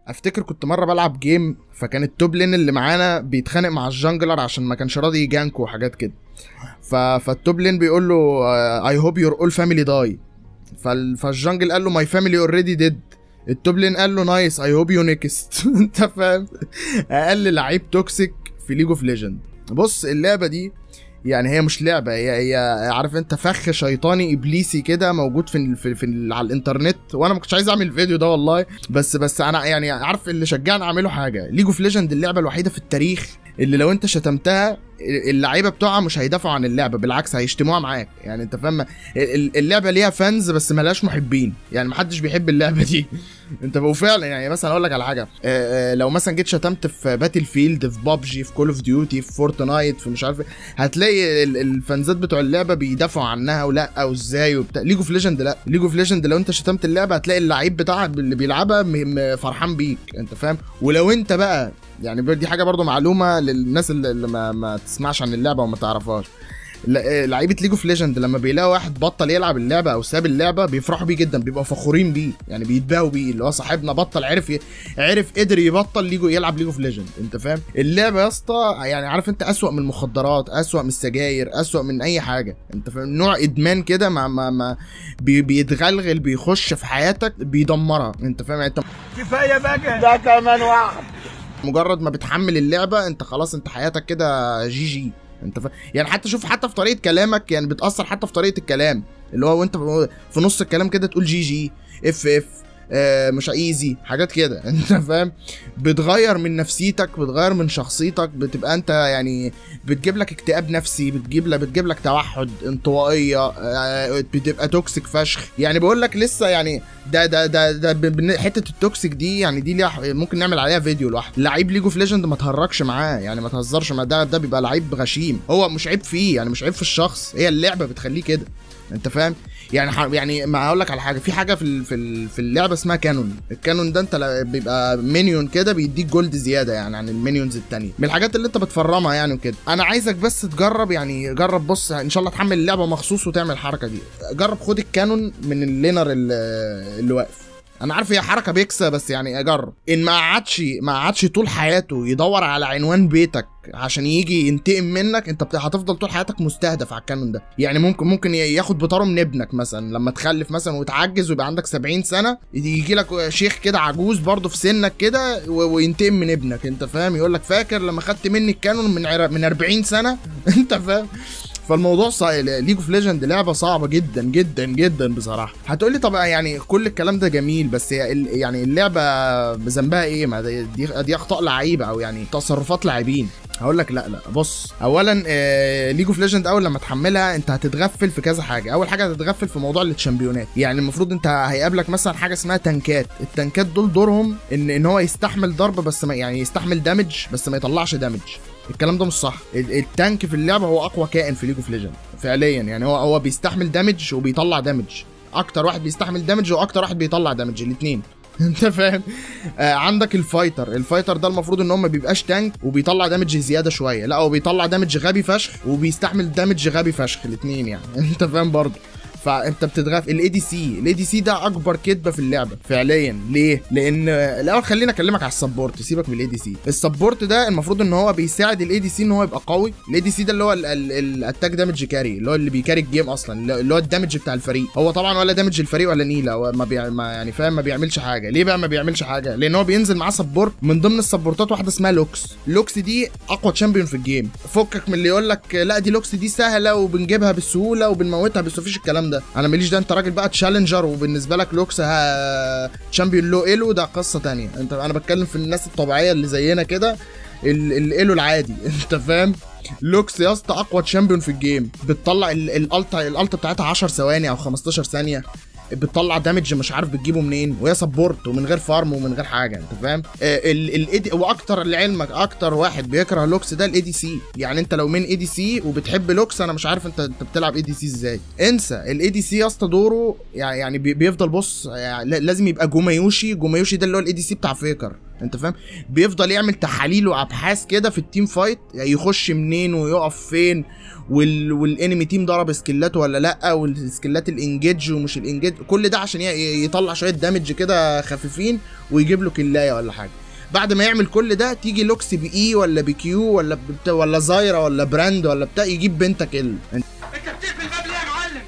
افتكر كنت مره بلعب جيم فكان التوب لين اللي معانا بيتخانق مع الجانجلر عشان ما كانش راضي يجانكو وحاجات كده ف... فالتوب لين بيقول له اي هوب يور اول فاميلي داي فالجانجل قال له ماي فاميلي اوريدي ديد التوب لين قال له نايس اي هوب يو نيكست انت فاهم اقل لعيب توكسيك في ليج اوف ليجند بص اللعبه دي يعني هي مش لعبه هي هي عارف انت فخ شيطاني ابليسي كده موجود في ال في, في ال على الانترنت وانا ما كنتش عايز اعمل الفيديو ده والله بس بس انا يعني عارف اللي شجعني اعمله حاجه ليج اوف ليجند اللعبه الوحيده في التاريخ اللي لو انت شتمتها اللعيبه بتوعها مش هيدافعوا عن اللعبه بالعكس هيشتموها معاك يعني انت فاهم ال- اللعبه ليها فانز بس ملهاش محبين يعني محدش بيحب اللعبه دي انت وفعلا يعني مثلا اقول لك على حاجه آه، آه، لو مثلا جيت شتمت في باتل فيلد في بابجي في كول اوف ديوتي في فورتنايت في مش عارف ايه هتلاقي ال- الفانزات بتوع اللعبه بيدافعوا عنها ولا وازاي وبتاع ليج اوف ليجند لا ليج اوف ليجند لو انت شتمت اللعبه هتلاقي اللعيب بتاعها اللي بيلعبها م- م- فرحان بيك انت فاهم ولو انت بقى يعني دي حاجه برضو معلومه للناس اللي اللي ما, ما تسمعش عن اللعبه وما تعرفهاش لا- لعيبه ليج اوف ليجند لما بيلاقوا واحد بطل يلعب اللعبه او ساب اللعبه بيفرحوا بيه جدا بيبقوا فخورين بيه يعني بيتباهوا بيه اللي هو صاحبنا بطل عرف ي... عرف قدر يبطل ليجو يلعب ليج اوف ليجند انت فاهم اللعبه يا اسطى يعني عارف انت اسوأ من المخدرات اسوأ من السجاير اسوأ من اي حاجه انت فاهم نوع ادمان كده ما ما, ما بي... بيتغلغل بيخش في حياتك بيدمرها انت فاهم يعني انت كفايه بقى ده كمان واحد مجرد ما بتحمل اللعبه انت خلاص انت حياتك كده جي جي انت ف... يعني حتى شوف حتى في طريقه كلامك يعني بتاثر حتى في طريقه الكلام اللي هو وانت في نص الكلام كده تقول جي جي اف اف آه مش ايزي حاجات كده انت فاهم بتغير من نفسيتك بتغير من شخصيتك بتبقى انت يعني بتجيب لك اكتئاب نفسي بتجيب لك بتجيب لك توحد انطوائيه آه بتبقى توكسيك فشخ يعني بقول لك لسه يعني ده ده ده ده ب- بن- حته التوكسيك دي يعني دي ليها ممكن نعمل عليها فيديو لوحده لعيب ليج اوف ليجند ما تهرجش معاه يعني ما تهزرش معاه ده ده بيبقى لعيب غشيم هو مش عيب فيه يعني مش عيب في الشخص هي اللعبه بتخليه كده انت فاهم يعني ح... يعني ما هقول لك على حاجه في حاجه في ال... في ال... في اللعبه اسمها كانون الكانون ده انت ل- بيبقى مينيون كده بيديك جولد زياده يعني عن المينيونز التانية من الحاجات اللي انت بتفرمها يعني وكده انا عايزك بس تجرب يعني جرب بص ان شاء الله تحمل اللعبه مخصوص وتعمل الحركه دي جرب خد الكانون من اللينر اللي, اللي واقف انا عارف هي حركه بيكسا بس يعني اجرب ان ما قعدش ما قعدش طول حياته يدور على عنوان بيتك عشان يجي ينتقم منك انت بت- هتفضل طول حياتك مستهدف على الكانون ده يعني ممكن ممكن ي- ياخد بطاره من ابنك مثلا لما تخلف مثلا وتعجز ويبقى عندك 70 سنه يجي لك شيخ كده عجوز برضه في سنك كده و- وينتقم من ابنك انت فاهم يقول لك فاكر لما خدت مني الكانون من عر- من 40 سنه انت فاهم فالموضوع صعب ليج اوف ليجند لعبه صعبه جدا جدا جدا بصراحه هتقولي طب يعني كل الكلام ده جميل بس هي ال- يعني اللعبه ذنبها ايه ما دي, دي, دي اخطاء لعيبه او يعني تصرفات لاعبين هقول لك لا لا بص اولا ليج اوف ليجند اول لما تحملها انت هتتغفل في كذا حاجه اول حاجه هتتغفل في موضوع التشامبيونات يعني المفروض انت هيقابلك مثلا حاجه اسمها تنكات التنكات دول دورهم ان ان هو يستحمل ضرب بس ما يعني يستحمل دامج بس ما يطلعش دامج الكلام ده مش صح ال- التانك في اللعبه هو اقوى كائن في ليج اوف ليجند فعليا يعني هو هو بيستحمل دامج وبيطلع دامج اكتر واحد بيستحمل دامج واكتر واحد بيطلع دامج الاثنين انت فاهم آه عندك الفايتر الفايتر ده المفروض ان هو ما بيبقاش تانك وبيطلع دامج زياده شويه لا هو بيطلع دامج غبي فشخ وبيستحمل دامج غبي فشخ الاثنين يعني انت فاهم برضه فانت بتتغاف الاي دي سي الاي دي سي ده اكبر كدبه في اللعبه فعليا ليه لان الاول خلينا اكلمك على السبورت سيبك من الاي دي سي السبورت ده المفروض ان هو بيساعد الاي دي سي ان هو يبقى قوي الاي دي سي ده اللي هو الاتاك دامج كاري اللي هو اللي بيكاري الجيم اصلا اللي هو الدامج بتاع الفريق هو طبعا ولا دامج الفريق ولا نيله هو ما, بيع... ما يعني فاهم ما بيعملش حاجه ليه بقى ما بيعملش حاجه لان هو بينزل معاه سبورت من ضمن السبورتات واحده اسمها لوكس لوكس دي اقوى تشامبيون في الجيم فكك من اللي يقول لك لا دي لوكس دي سهله وبنجيبها بالسهوله وبنموتها بس مفيش الكلام ده انا ماليش ده انت راجل بقى تشالنجر وبالنسبه لك لوكس ها تشامبيون لو ايلو ده قصه تانية انت انا بتكلم في الناس الطبيعيه اللي زينا كده ال- الايلو العادي انت فاهم لوكس يا اسطى اقوى تشامبيون في الجيم بتطلع ال- الالتا الالتا بتاعتها 10 ثواني او 15 ثانيه بتطلع دامج مش عارف بتجيبه منين وهي سبورت ومن غير فارم ومن غير حاجه انت فاهم آه، ال الايدي واكتر لعلمك اكتر واحد بيكره لوكس ده الاي دي سي يعني انت لو من اي دي سي وبتحب لوكس انا مش عارف انت انت بتلعب اي دي سي ازاي انسى الاي دي سي يا اسطى دوره يعني يعني بي- بيفضل بص يعني لا- لازم يبقى جومايوشي جومايوشي ده اللي هو الاي دي سي بتاع فيكر انت فاهم بيفضل يعمل تحاليل وابحاث كده في التيم فايت يعني يخش منين ويقف فين وال... والانمي تيم ضرب سكيلات ولا لا والسكيلات الانجيج ومش الانجيج كل ده عشان ي- يطلع شويه دامج كده خفيفين ويجيب له كلايه ولا حاجه بعد ما يعمل كل ده تيجي لوكس باي ولا بكيو ولا بت... ولا زايرا ولا براند ولا بتاع يجيب بنتا كيل انت انت بتقفل الباب ليه يا معلم؟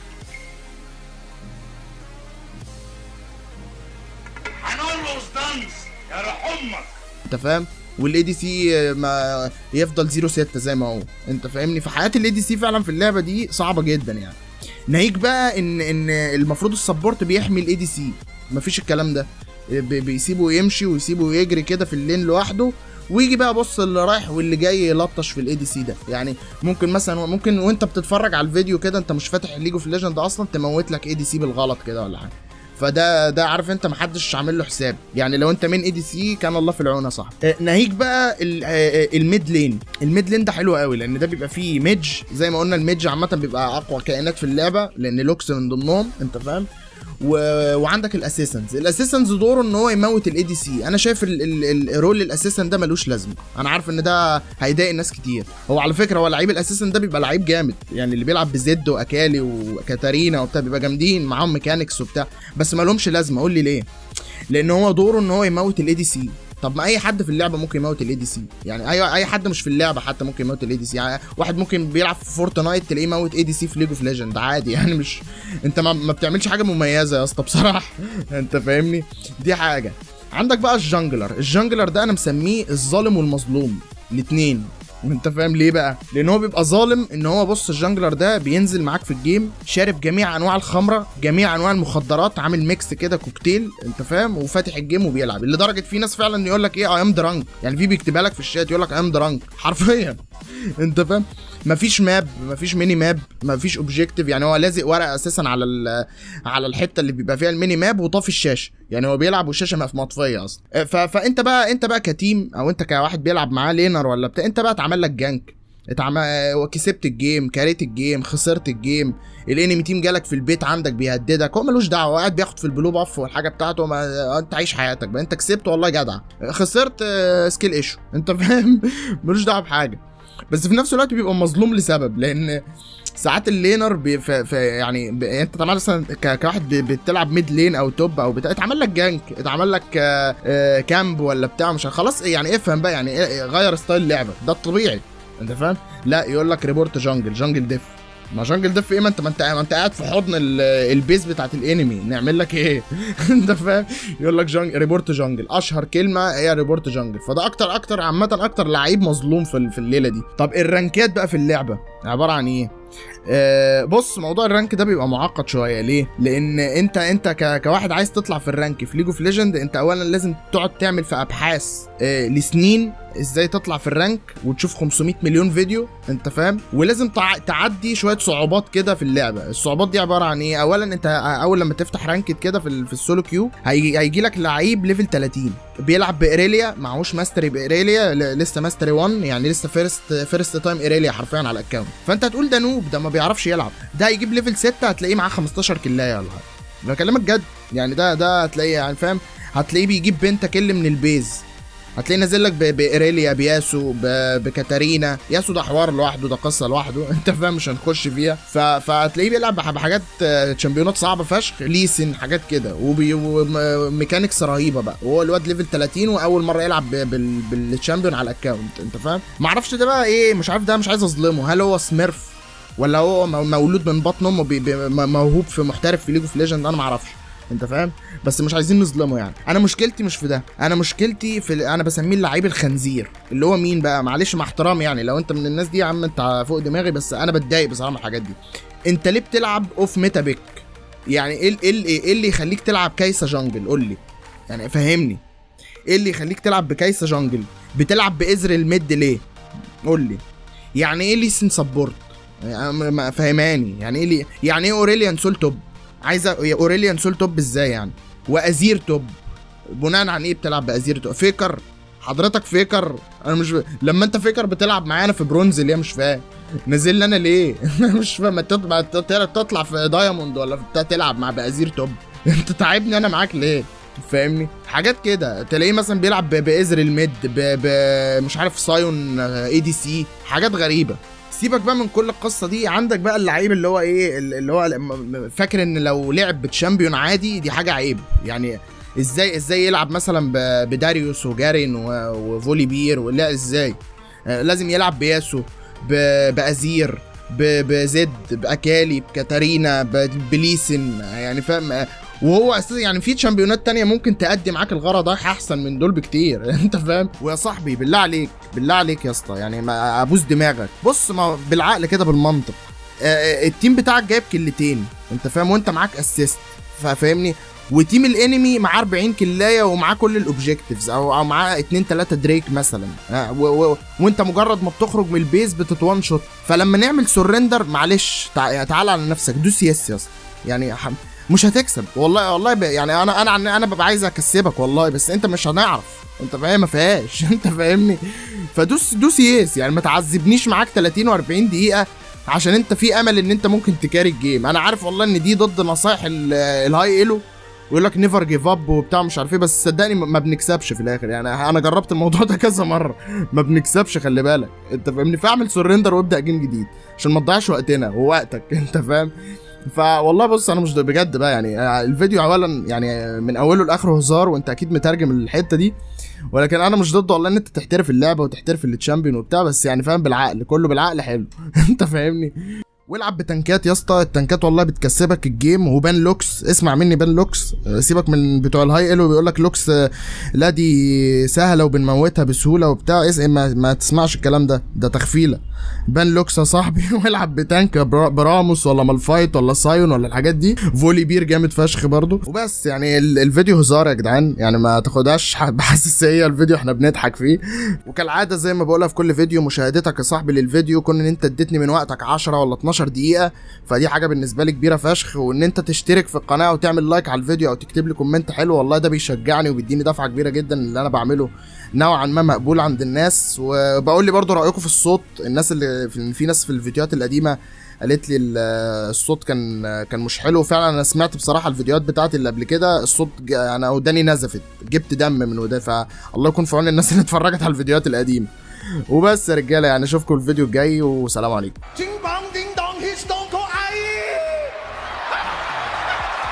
هنقول له اسطنس يا روح امك انت فاهم والاي دي سي ما يفضل 0 6 زي ما هو انت فاهمني فحياه الاي دي سي فعلا في اللعبه دي صعبه جدا يعني ناهيك بقى ان ان المفروض السبورت بيحمي الاي دي سي مفيش الكلام ده بي- بيسيبه يمشي ويسيبه يجري كده في اللين لوحده ويجي بقى بص اللي رايح واللي جاي يلطش في الاي دي سي ده يعني ممكن مثلا ممكن وانت بتتفرج على الفيديو كده انت مش فاتح ليج اوف ليجند اصلا تموت لك اي دي سي بالغلط كده ولا حاجه فده ده عارف انت محدش عامل له حساب يعني لو انت من اي دي سي كان الله في العون يا صاحبي اه، ناهيك بقى ال- اه، اه، الميد لين الميد لين ده حلو قوي لان ده بيبقى فيه ميدج زي ما قلنا الميدج عامه بيبقى اقوى كائنات في اللعبه لان لوكس من ضمنهم انت فاهم و... وعندك الاسيسنز الاسيسنز دوره ان هو يموت الاي دي سي انا شايف ال... ال... الرول الاسيسن ده ملوش لازمه انا عارف ان ده هيضايق الناس كتير هو على فكره هو لعيب الاسيسن ده بيبقى لعيب جامد يعني اللي بيلعب بزد واكالي وكاتارينا وبتاع بيبقى جامدين معاهم ميكانكس وبتاع بس مالهمش لازمه قول لي ليه لان هو دوره ان هو يموت الاي دي سي طب ما اي حد في اللعبه ممكن يموت الاي دي سي يعني اي اي حد مش في اللعبه حتى ممكن يموت الاي دي سي يعني واحد ممكن بيلعب في فورتنايت تلاقيه موت اي دي سي في ليج اوف ليجند عادي يعني مش انت ما, ما بتعملش حاجه مميزه يا اسطى بصراحه انت فاهمني دي حاجه عندك بقى الجانجلر الجانجلر ده انا مسميه الظالم والمظلوم الاثنين انت فاهم ليه بقى لان هو بيبقى ظالم ان هو بص الجانجلر ده بينزل معاك في الجيم شارب جميع انواع الخمره جميع انواع المخدرات عامل ميكس كده كوكتيل انت فاهم وفاتح الجيم وبيلعب لدرجه في ناس فعلا يقول لك ايه اي ام درانك يعني في بيكتبها لك في الشات يقول لك اي ام درانك حرفيا انت فاهم مفيش ماب مفيش ميني ماب مفيش اوبجيكتيف يعني هو لازق ورقه اساسا على ال- على الحته اللي بيبقى فيها الميني ماب وطافي الشاشه يعني هو بيلعب والشاشه مف- مطفيه اصلا ف... فانت بقى انت بقى كتيم او انت كواحد بيلعب معاه لينر ولا بتاع انت بقى اتعمل لك جانك اتعمل وكسبت الجيم كاريت الجيم خسرت الجيم الانمي تيم جالك في البيت عندك بيهددك هو ملوش دعوه هو قاعد بياخد في البلو باف والحاجه بتاعته ما انت عايش حياتك بقى انت كسبت والله جدع خسرت آه، سكيل ايشو انت فاهم ملوش دعوه بحاجه بس في نفس الوقت بيبقى مظلوم لسبب لان ساعات اللينر بي في في يعني ب- انت طبعا مثلا ك- كواحد ب- بتلعب ميد لين او توب او بتاع اتعمل لك جانك اتعمل لك آه، آه، كامب ولا بتاع مش عارف- خلاص يعني افهم بقى يعني إيه- غير ستايل لعبك ده الطبيعي انت فاهم لا يقول لك ريبورت جانجل جانجل ديف ما جانجل ديف ايه ما انت ما انت ما انت قاعد في حضن ال- البيز بتاعت الانمي نعمل لك ايه انت فاهم يقول لك جانج ريبورت جانجل اشهر كلمه هي ريبورت جانجل فده اكتر اكتر عامه اكتر لعيب مظلوم في ال- في الليله دي طب الرانكات بقى في اللعبه عباره عن ايه آه بص موضوع الرانك ده بيبقى معقد شويه ليه لان انت انت ك... كواحد عايز تطلع في الرانك في ليج اوف ليجند انت اولا لازم تقعد تعمل في ابحاث آه لسنين ازاي تطلع في الرانك وتشوف 500 مليون فيديو انت فاهم ولازم تع... تعدي شويه صعوبات كده في اللعبه الصعوبات دي عباره عن ايه اولا انت اول لما تفتح رانكد كده في, ال... في السولو كيو هيجي, هيجي لك لعيب ليفل 30 بيلعب بايريليا معهوش ماستري بايريليا ل... لسه ماستري 1 يعني لسه فيرست فيرست تايم ايريليا حرفيا على الاكونت فانت هتقول ده نوب ده ما بيعرفش يلعب ده هيجيب ليفل 6 هتلاقيه معاه 15 كلايه ولا حاجه بكلمك جد يعني ده ده هتلاقيه يعني فاهم هتلاقيه بيجيب بنتا كل من البيز هتلاقيه نازل لك ب- بايريليا بياسو ب- بكاتارينا ياسو ده حوار لوحده ده قصه لوحده انت فاهم مش هنخش فيها ف... فهتلاقيه بيلعب بح- بحاجات آه، تشامبيونات صعبه فشخ ليسن حاجات كده وبي... وميكانكس رهيبه بقى وهو الواد ليفل 30 واول مره يلعب ب- بال... بالتشامبيون على الاكونت انت فاهم معرفش ده بقى ايه مش عارف ده مش عايز اظلمه هل هو سميرف ولا هو مو- مولود من بطن امه بي- بي- م- موهوب في محترف في ليج اوف ليجند انا ما اعرفش انت فاهم بس مش عايزين نظلمه يعني انا مشكلتي مش في ده انا مشكلتي في ال- انا بسميه اللعيب الخنزير اللي هو مين بقى معلش مع احترامي يعني لو انت من الناس دي يا عم انت فوق دماغي بس انا بتضايق بصراحه من الحاجات دي انت ليه بتلعب اوف ميتا بيك يعني ايه ال- ايه ال- ايه اللي يخليك تلعب كايسه جانجل قول لي يعني فهمني ايه اللي يخليك تلعب بكايسه جانجل بتلعب بإزر الميد ليه قول لي يعني ايه ليسن سبورت يعني ما- ما- فهماني يعني ايه لي يعني ايه اوريليان سول توب عايزه اوريليان سول توب ازاي يعني وازير توب بناء عن ايه بتلعب بازير توب فيكر حضرتك فيكر انا مش ب... لما انت فيكر بتلعب معانا في برونز ليه مش فاهم نزل لي انا ليه مش فاهم ما تط- ما تط- تطلع في دايموند ولا في بتاع تلعب مع بازير توب انت تعبني انا معاك ليه فاهمني حاجات كده تلاقيه مثلا بيلعب ب- بإزر الميد ب... ب... مش عارف سايون اي دي سي حاجات غريبه سيبك بقى من كل القصه دي عندك بقى اللعيب اللي هو ايه اللي هو م- م- فاكر ان لو لعب بتشامبيون عادي دي حاجه عيب يعني ازاي ازاي يلعب مثلا ب- بداريوس وجارين و- وفولي بير ولا ازاي آه، لازم يلعب بياسو ب- بازير ب- بزد باكالي بكاتارينا ب- بليسن يعني فاهم آه، وهو اساسا يعني في تشامبيونات تانية ممكن تأدي معاك الغرض ده احسن من دول بكتير انت فاهم ويا صاحبي بالله عليك بالله عليك يا اسطى يعني ما ابوس دماغك بص ما بالعقل كده بالمنطق آه، آه، التيم بتاعك جايب كلتين انت فاهم وانت معاك اسيست فاهمني وتيم الانمي معاه 40 كلايه ومعاه كل الاوبجكتيفز او او معاه 2 3 دريك مثلا آه، و- و- وانت مجرد ما بتخرج من البيز بتتوان شوت فلما نعمل سرندر معلش تع- تعال على نفسك دوس يس يا اسطى يعني ح- مش هتكسب والله والله ب... يعني انا انا عن- انا ببقى عايز اكسبك والله بس انت مش هنعرف انت فاهم ما فيهاش انت فاهمني فدوس دوس يس يعني ما تعذبنيش معاك 30 و40 دقيقه عشان انت في امل ان انت ممكن تكاري الجيم انا عارف والله ان دي ضد نصايح ال- الهاي ايلو ويقول لك نيفر جيف اب وبتاع مش عارف ايه بس صدقني ما ما بنكسبش في الاخر يعني انا جربت الموضوع ده كذا مره ما بنكسبش خلي بالك انت فاهمني فاعمل سرندر وابدا جيم جديد عشان ما تضيعش وقتنا ووقتك انت فاهم فوالله بص انا مش بجد بقى يعني الفيديو اولا يعني من اوله لاخره هزار وانت اكيد مترجم الحته دي ولكن انا مش ضد والله ان انت تحترف اللعبه وتحترف التشامبيون وبتاع بس يعني فاهم بالعقل كله بالعقل حلو انت فاهمني والعب بتنكات يا اسطى التنكات والله بتكسبك الجيم وبان لوكس اسمع مني بان لوكس آه، سيبك من بتوع الهاي ال بيقول لك لوكس آه، لا دي سهله وبنموتها بسهوله وبتاع اس ما, ما تسمعش الكلام ده ده تخفيله بان لوكس يا صاحبي والعب بتانك برا- براموس ولا مالفايت ولا سايون ولا الحاجات دي فولي بير جامد فشخ برضه وبس يعني ال- الفيديو هزار يا جدعان يعني ما تاخدهاش ح- بحساسيه الفيديو احنا بنضحك فيه وكالعاده زي ما بقولها في كل فيديو مشاهدتك يا صاحبي للفيديو كون ان انت اديتني من وقتك 10 ولا 12 دقيقه فدي حاجه بالنسبه لي كبيره فشخ وان انت تشترك في القناه وتعمل لايك على الفيديو او تكتب لي كومنت حلو والله ده بيشجعني وبيديني دفعه كبيره جدا اللي انا بعمله نوعا ما مقبول عند الناس وبقول لي برضو رايكم في الصوت الناس اللي في, في ناس في الفيديوهات القديمه قالت لي ال- الصوت كان كان مش حلو فعلا انا سمعت بصراحه الفيديوهات بتاعتي اللي قبل كده الصوت ج- انا وداني نزفت جبت دم من وداني فالله يكون في عون الناس اللي اتفرجت على الفيديوهات القديمه وبس يا رجاله يعني اشوفكم الفيديو الجاي وسلام عليكم